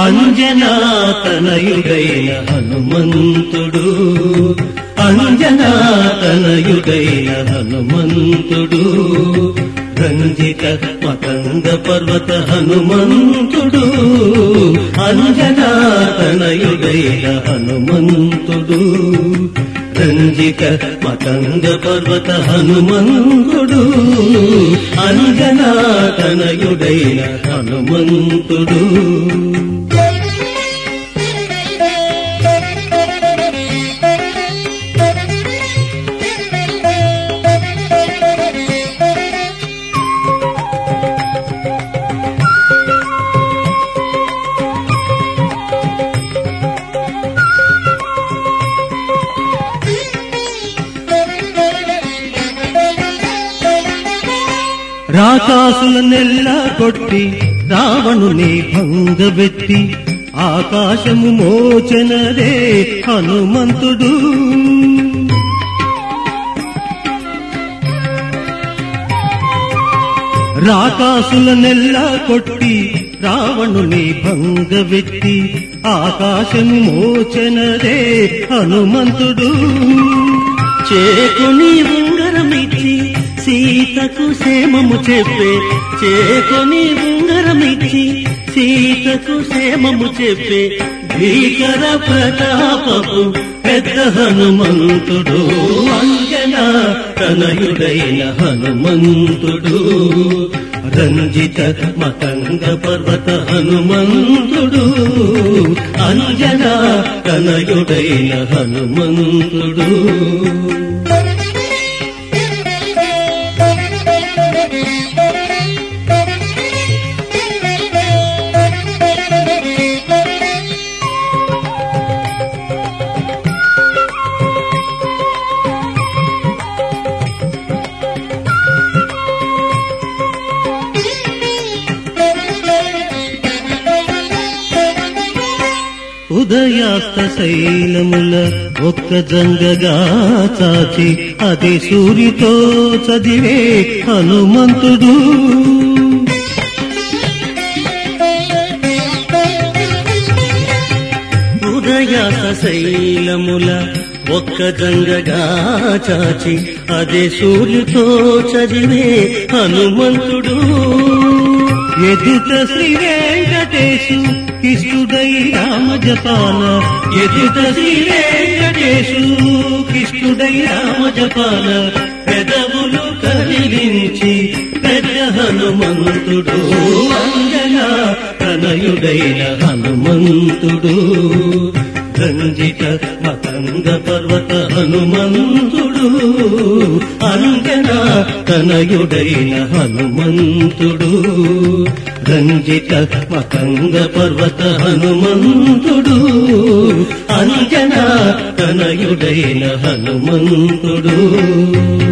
అంజనా తనయుడైన హనుమంతుడు అంజనా తనయుడైన హనుమంతుడు రంజిత మతంగ పర్వత హనుమంతుడు అంజనా తనయుడైన హనుమంతుడు రంజిక మతంగ పర్వత హనుమంతుడు అంజనా తనయుడైన హనుమంతుడు రాకాసుల నెల్ల కొట్టి రావణుని భంగబెట్టి ఆకాశము మోచనదే హనుమంతుడు రాకాసుల నెల్ల కొట్టి రావణుని భంగబెట్టి ఆకాశము మోచనదే హనుమంతుడు చేకుని ఉంగరమిచ్చి సీతకు క్షేమము చెప్పే చేకుని ఉంగరమిచ్చి సీతకు క్షేమము చెప్పే భీకర ప్రతాపపు పెద్ద హనుమంతుడు అంజనా తనయుడైన హనుమంతుడు రంజిత మతంగ పర్వత హనుమంతుడు అంజనా తనయుడైన హనుమంతుడు ఉదయాస్త శైలముల ఒక్క జంగగా చాచి అది సూర్యుతో చదివే హనుమంతుడు ఉదయాస శైలముల ఒక్క జంగగా చాచి అదే సూర్యుతో చదివే హనుమంతుడు ఎదుట శ్రీ వెంకటేశు కృష్ణుడై రామ జపాన ఎదుట శ్రీ వెంకటేశు కృష్ణుడై రామ జపాన పెదవులు కదిలించి పెద్ద హనుమంతుడు అంజనా తనయుడైన హనుమంతుడు రంజిత మతంగ పర్వత హనుమంతుడు అంజనా తనయుడైన హనుమంతుడు రంజిత మతంగ పర్వత హనుమంతుడు అంజనా తనయుడైన హనుమంతుడు